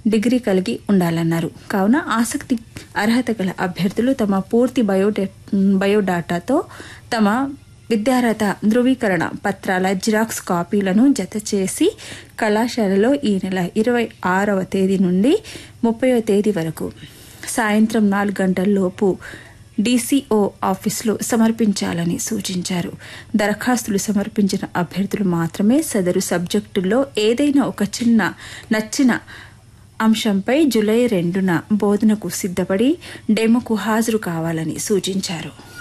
degree కలిగి ఉండాలన్నారు కావున ఆసక్తి అర్హత గల అభ్యర్థులు తమ పూర్తి బయోడే బయోడాటాతో తమ విద్యార్హత ధృవీకరణ పత్రాల జిరాక్స్ కాపీలను జత చేసి కళాశాలలో ఈ నెల ఇరవై ఆరవ తేదీ నుండి ముప్పైవ తేదీ వరకు సాయంత్రం నాలుగు గంటల్లోపు డీసీఓ ఆఫీసులో సమర్పించాలని సూచించారు దరఖాస్తులు సమర్పించిన అభ్యర్థులు మాత్రమే సదరు సబ్జెక్టుల్లో ఏదైనా ఒక చిన్న నచ్చిన అంశంపై జూలై రెండున బోధనకు సిద్ధపడి డెమోకు హాజరు కావాలని సూచించారు